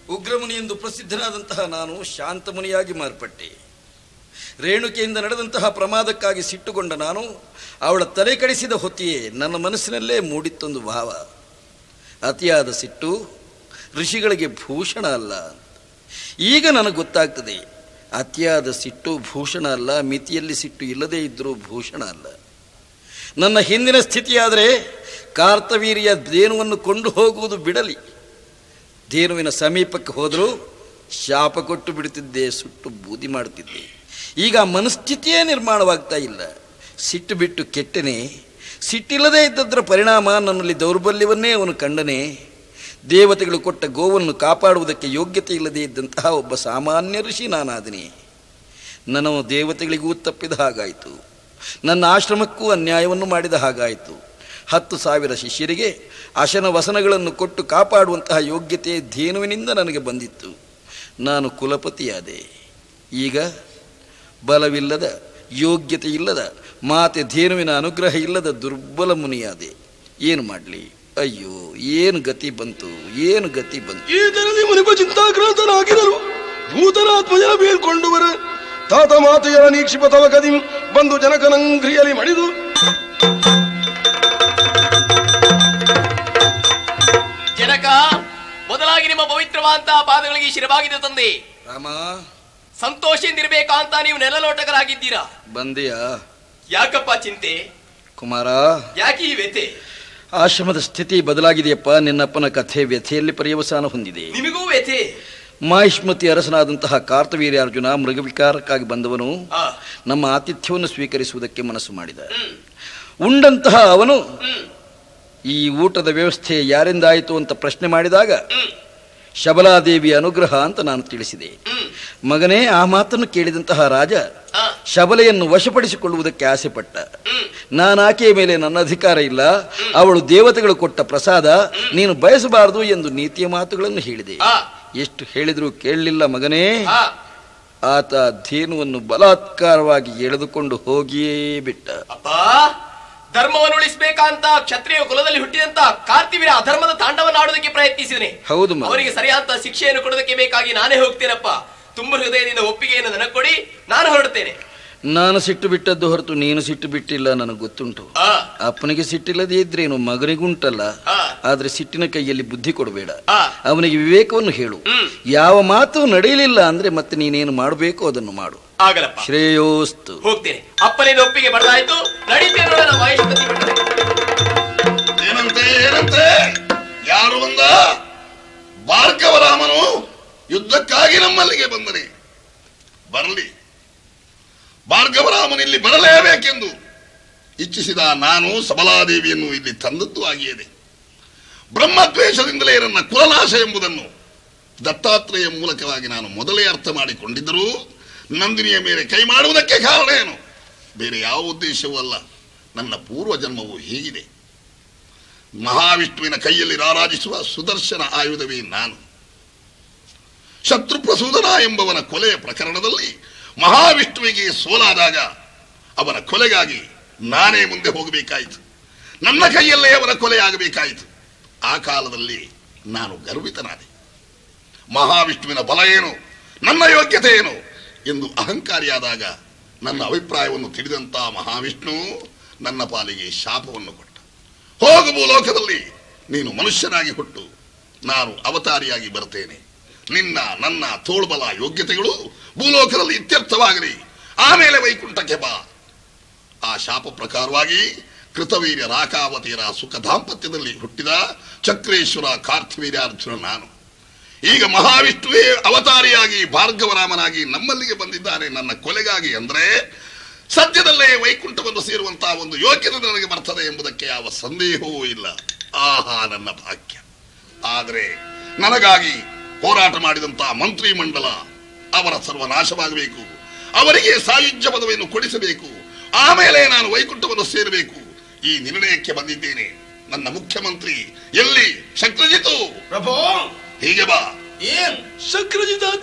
ಉಗ್ರಮುನಿ ಎಂದು ಪ್ರಸಿದ್ಧನಾದಂತಹ ನಾನು ಶಾಂತಮುನಿಯಾಗಿ ಮಾರ್ಪಟ್ಟೆ ರೇಣುಕೆಯಿಂದ ನಡೆದಂತಹ ಪ್ರಮಾದಕ್ಕಾಗಿ ಸಿಟ್ಟುಗೊಂಡ ನಾನು ಅವಳ ತಲೆ ಕಡಿಸಿದ ಹೊತ್ತಿಯೇ ನನ್ನ ಮನಸ್ಸಿನಲ್ಲೇ ಮೂಡಿತ್ತೊಂದು ಭಾವ ಅತಿಯಾದ ಸಿಟ್ಟು ಋಷಿಗಳಿಗೆ ಭೂಷಣ ಅಲ್ಲ ಅಂತ. ಈಗ ನನಗೆ ಗೊತ್ತಾಗ್ತದೆ ಅತಿಯಾದ ಸಿಟ್ಟು ಭೂಷಣ ಅಲ್ಲ ಮಿತಿಯಲ್ಲಿ ಸಿಟ್ಟು ಇಲ್ಲದೇ ಇದ್ದರೂ ಭೂಷಣ ಅಲ್ಲ ನನ್ನ ಹಿಂದಿನ ಸ್ಥಿತಿಯಾದರೆ ಕಾರ್ತವೀರ್ಯ ಧೇನುವನ್ನು ಕೊಂಡು ಹೋಗುವುದು ಬಿಡಲಿ ಧೇನುವಿನ ಸಮೀಪಕ್ಕೆ ಹೋದರೂ ಶಾಪ ಕೊಟ್ಟು ಬಿಡುತ್ತಿದ್ದೆ ಸುಟ್ಟು ಬೂದಿ ಮಾಡುತ್ತಿದ್ದೆ ಈಗ ಆ ಮನಸ್ಥಿತಿಯೇ ನಿರ್ಮಾಣವಾಗ್ತಾ ಇಲ್ಲ ಸಿಟ್ಟು ಬಿಟ್ಟು ಕೆಟ್ಟನೆ ಸಿಟ್ಟಿಲ್ಲದೆ ಇದ್ದದರ ಪರಿಣಾಮ ನನ್ನಲ್ಲಿ ದೌರ್ಬಲ್ಯವನ್ನೇ ಅವನು ಕಂಡನೆ ದೇವತೆಗಳು ಕೊಟ್ಟ ಗೋವನ್ನು ಕಾಪಾಡುವುದಕ್ಕೆ ಯೋಗ್ಯತೆ ಇಲ್ಲದೆ ಇದ್ದಂತಹ ಒಬ್ಬ ಸಾಮಾನ್ಯ ಋಷಿ ನಾನಾದನೆ ನನ್ನ ದೇವತೆಗಳಿಗೂ ತಪ್ಪಿದ ಹಾಗಾಯಿತು ನನ್ನ ಆಶ್ರಮಕ್ಕೂ ಅನ್ಯಾಯವನ್ನು ಮಾಡಿದ ಹಾಗಾಯಿತು ಹತ್ತು ಸಾವಿರ ಶಿಷ್ಯರಿಗೆ ಅಶನ ವಸನಗಳನ್ನು ಕೊಟ್ಟು ಕಾಪಾಡುವಂತಹ ಯೋಗ್ಯತೆ ಧೇನುವಿನಿಂದ ನನಗೆ ಬಂದಿತ್ತು ನಾನು ಕುಲಪತಿಯಾದೆ ಈಗ ಬಲವಿಲ್ಲದ ಯೋಗ್ಯತೆ ಇಲ್ಲದ ಮಾತೆ ಧೇನುವಿನ ಅನುಗ್ರಹ ಇಲ್ಲದ ದುರ್ಬಲ ಮುನಿಯಾದೆ ಏನು ಮಾಡಲಿ ಅಯ್ಯೋ ಏನು ಗತಿ ಬಂತು ಏನು ಗತಿ ಬಂತು ಈ ಜನನಿ ಮುನಿಪ ಚಿಂತಾಕ್ರಾಂತನಾಗಿರಲು ಭೂತರಾತ್ಮಜನ ಬೀಳ್ಕೊಂಡು ಬರ ತಾತ ಮಾತೆಯರ ನೀಕ್ಷಿಪ ತವ ಕದಿಂ ಬಂದು ಜನಕನಂಗ್ರಿಯಲಿ ಮಡಿದು ಜನಕ ಮೊದಲಾಗಿ ನಿಮ್ಮ ಪವಿತ್ರವಾದಂತಹ ಪಾದಗಳಿಗೆ ಶಿರವಾಗಿದೆ ತಂದೆ ರಾಮ ಸಂತೋಷದಿಂದಿರ್ಬೇಕಾ ಅಂತ ನೀವು ನೆಲಲೋಟಕರಾಗಿದ್ದೀರಾ ಬಂದೆಯಾ ಯಾಕಪ್ಪ ಚಿಂತೆ ಕುಮಾರ ಯಾಕೆ ಈ ವ್ಯತೆ ಆಶ್ರಮದ ಸ್ಥಿತಿ ಬದಲಾಗಿದೆಯಪ್ಪ ನಿನ್ನಪ್ಪನ ಕಥೆ ವ್ಯಥೆಯಲ್ಲಿ ಪರ್ಯವಸಾನ ಹೊಂದಿದೆ ನಿಮಗೂ ವ್ಯತೆ ಮಾಹಿಷ್ಮತಿ ಅರಸನಾದಂತಹ ಕಾರ್ತವೀರ್ಯಾರ್ಜುನ ಮೃಗವಿಕಾರಕ್ಕಾಗಿ ಬಂದವನು ಆ, ನಮ್ಮ ಆತಿಥ್ಯವನ್ನು ಸ್ವೀಕರಿಸುವುದಕ್ಕೆ ಮನಸ್ಸು ಮಾಡಿದ ಹ್ಮ್, ಉಂಡಂತಹ ಅವನು ಹ್ಮ್, ಈ ಊಟದ ವ್ಯವಸ್ಥೆ ಯಾರಿಂದಾಯಿತು ಅಂತ ಪ್ರಶ್ನೆ ಮಾಡಿದಾಗ ಹ್ಮ್, ಶಬಲಾದೇವಿ ಅನುಗ್ರಹ ಅಂತ ನಾನು ತಿಳಿಸಿದೆ ಹ್ಮ್, ಮಗನೇ ಆ ಮಾತನ್ನು ಕೇಳಿದಂತಹ ರಾಜ ಆ, ಶಬಲೆಯನ್ನು ವಶಪಡಿಸಿಕೊಳ್ಳುವುದಕ್ಕೆ ಆಸೆಪಟ್ಟ ಹ್ಮ್, ನಾನು ಆಕೆಯ ಮೇಲೆ ನನ್ನ ಅಧಿಕಾರ ಇಲ್ಲ ಅವಳು ದೇವತೆಗಳು ಕೊಟ್ಟ ಪ್ರಸಾದ ನೀನು ಬಯಸಬಾರದು ಎಂದು ನೀತಿಯ ಮಾತುಗಳನ್ನು ಹೇಳಿದೆ ಆ, ಎಷ್ಟು ಹೇಳಿದರೂ ಕೇಳಲಿಲ್ಲ ಮಗನೇ ಆ, ಆತ ಧೇನುವನ್ನು ಬಲಾತ್ಕಾರವಾಗಿ ಎಳೆದುಕೊಂಡು ಹೋಗಿಯೇ ಬಿಟ್ಟ ಅಪ್ಪ ಧರ್ಮವನ್ನು ಉಳಿಸಬೇಕಂತ ಕ್ಷತ್ರಿಯ ಕುಲದಲ್ಲಿ ಹುಟ್ಟಿದಂತ ಕಾರ್ತಿವೀರ ಅಧರ್ಮದ ತಾಂಡವನ್ನಾಡುವುದಕ್ಕೆ ಪ್ರಯತ್ನಿಸಿದನೆ ಹೌದು ಮಗ. ಅವರಿಗೆ ಸರಿಯಾದ ಶಿಕ್ಷೆಯನ್ನು ಕೊಡೋದಕ್ಕೆ ಬೇಕಾಗಿ ನಾನೇ ಹೋಗ್ತೇನಪ್ಪ ತುಂಬ ಹೃದಯದಿಂದ ಒಪ್ಪಿಗೆಯನ್ನು ನನಗೆ ಕೊಡಿ ನಾನು ಹೊರಡ್ತೇನೆ ನಾನು ಸಿಟ್ಟು ಬಿಟ್ಟದ್ದು ಹೊರತು ನೀನು ಸಿಟ್ಟು ಬಿಟ್ಟಿಲ್ಲ ನನಗೆ ಗೊತ್ತುಂಟು ಆ, ಅಪ್ಪನಿಗೆ ಸಿಟ್ಟಿಲ್ಲದೆ ಇದ್ರೇನು ಮಗನಿಗುಂಟಲ್ಲ ಆ, ಆದ್ರೆ ಸಿಟ್ಟಿನ ಕೈಯಲ್ಲಿ ಬುದ್ಧಿ ಕೊಡಬೇಡ ಆ, ಅವನಿಗೆ ವಿವೇಕವನ್ನು ಹೇಳು ಹ್ಮ್. ಯಾವ ಮಾತು ನಡೆಯಲಿಲ್ಲ ಅಂದ್ರೆ ಮತ್ತೆ ನೀನೇನು ಮಾಡಬೇಕು ಅದನ್ನು ಮಾಡು ಆಗಲಪ್ಪ ಶ್ರೇಯೋಸ್ತು ಹೋಗ್ತೇನೆ ಅಪ್ಪನಿಂದ ಒಪ್ಪಿಗೆ ಬರಲಾಯ್ತು ನಡೀತೇನೆ ನೋಡೋಣ ಮಹೇಶ್ವತಿ ಬಿಟ್ಟರೆ ಏನಂತೆ ಏನಂತೆ ಯಾರು ಬಂದ ಭಾರ್ಗವರಾಮನು ಯುದ್ಧಕ್ಕಾಗಿ ನಮ್ಮಲ್ಲಿಗೆ ಬಂದನೆ ಬರಲಿ ಭಾರ್ಗವರಾಮನು ಇಲ್ಲಿ ಬರಲೇಬೇಕೆಂದು ಇಚ್ಛಿಸಿದ ನಾನು ಸಬಲಾದೇವಿಯನ್ನು ಇಲ್ಲಿ ತಂದದ್ದು ಆಗಿಯದೆ ಬ್ರಹ್ಮದ್ವೇಷದಿಂದಲೇ ನನ್ನ ಕುಲನಾಶ ಎಂಬುದನ್ನು ದತ್ತಾತ್ರೇಯ ಮೂಲಕವಾಗಿ ನಾನು ಮೊದಲೇ ಅರ್ಥ ಮಾಡಿಕೊಂಡಿದ್ದರೂ ನಂದಿನಿಯ ಮೇಲೆ ಕೈ ಮಾಡುವುದಕ್ಕೆ ಕಾರಣ ಏನು ಬೇರೆ ಯಾವ ಉದ್ದೇಶವೂ ಅಲ್ಲ ನನ್ನ ಪೂರ್ವ ಜನ್ಮವು ಹೀಗಿದೆ ಮಹಾವಿಷ್ಣುವಿನ ಕೈಯಲ್ಲಿ ರಾರಾಜಿಸುವ ಸುದರ್ಶನ ಆಯುಧವೇ ನಾನು ಶತ್ರುಪ್ರಸೂದನ ಎಂಬವನ ಕೊಲೆಯ ಪ್ರಕರಣದಲ್ಲಿ ಮಹಾವಿಷ್ಣುವಿಗೆ ಸೋಲಾದಾಗ ಅವನ ಕೊಲೆಗಾಗಿ ನಾನೇ ಮುಂದೆ ಹೋಗಬೇಕಾಯಿತು ನನ್ನ ಕೈಯಲ್ಲೇ ಅವನ ಕೊಲೆಯಾಗಬೇಕಾಯಿತು ಆ ಕಾಲದಲ್ಲಿ ನಾನು ಗರ್ವಿತನಾದೆ ಮಹಾವಿಷ್ಣುವಿನ ಬಲ ಏನು ನನ್ನ ಯೋಗ್ಯತೆ ಏನು ಎಂದು ಅಹಂಕಾರಿಯಾದಾಗ ನನ್ನ ಅಭಿಪ್ರಾಯವನ್ನು ತಿಳಿದಂತ ಮಹಾವಿಷ್ಣು ನನ್ನ ಪಾಲಿಗೆ ಶಾಪವನ್ನು ಕೊಟ್ಟ ಹೋಗು ಭೂಲೋಕದಲ್ಲಿ ನೀನು ಮನುಷ್ಯನಾಗಿ ಹುಟ್ಟು ನಾನು ಅವತಾರಿಯಾಗಿ ಬರ್ತೇನೆ ನಿನ್ನ ನನ್ನ ತೋಳ್ಬಲ ಯೋಗ್ಯತೆಗಳು ಭೂಲೋಕದಲ್ಲಿ ಇತ್ಯರ್ಥವಾಗಲಿ ಆಮೇಲೆ ವೈಕುಂಠಕ್ಕೆ ಬಾ ಆ ಶಾಪ ಪ್ರಕಾರವಾಗಿ ಕೃತವೀರ್ಯ ರಾಕಾವತಿಯರ ಸುಖ ದಾಂಪತ್ಯದಲ್ಲಿ ಹುಟ್ಟಿದ ಚಕ್ರೇಶ್ವರ ಕಾರ್ತಿವೀರ್ಯಾರ್ಜುನ ನಾನು ಈಗ ಮಹಾವಿಷ್ಣುವೇ ಅವತಾರಿಯಾಗಿ ಭಾರ್ಗವರಾಮನಾಗಿ ನಮ್ಮಲ್ಲಿಗೆ ಬಂದಿದ್ದಾನೆ ನನ್ನ ಕೊಲೆಗಾಗಿ ಅಂದ್ರೆ ಸದ್ಯದಲ್ಲೇ ವೈಕುಂಠವನ್ನು ಸೇರುವಂತಹ ಒಂದು ಯೋಗ್ಯತೆ ನನಗೆ ಬರ್ತದೆ ಎಂಬುದಕ್ಕೆ ಯಾವ ಸಂದೇಹವೂ ಇಲ್ಲ ಆಹಾ ನನ್ನ ಭಾಗ್ಯ ಆದರೆ ನನಗಾಗಿ ಹೋರಾಟ ಮಾಡಿದಂತಹ ಮಂತ್ರಿ ಮಂಡಲ ಅವರ ಸರ್ವನಾಶವಾಗಬೇಕು ಅವರಿಗೆ ಸಾಯುಜ್ಯ ಪದವಿಯನ್ನು ಕೊಡಿಸಬೇಕು ಆಮೇಲೆ ನಾನು ವೈಕುಂಠವನ್ನು ಸೇರಬೇಕು ಈ ನಿರ್ಣಯಕ್ಕೆ ಬಂದಿದ್ದೇನೆ ನನ್ನ ಮುಖ್ಯಮಂತ್ರಿ ಎಲ್ಲಿ ಶಕ್ರಜಿತು ಪ್ರಭೋ ಹೀಗೆ ಬಾ ಏನ್ ಶಕ್ರಜಿತ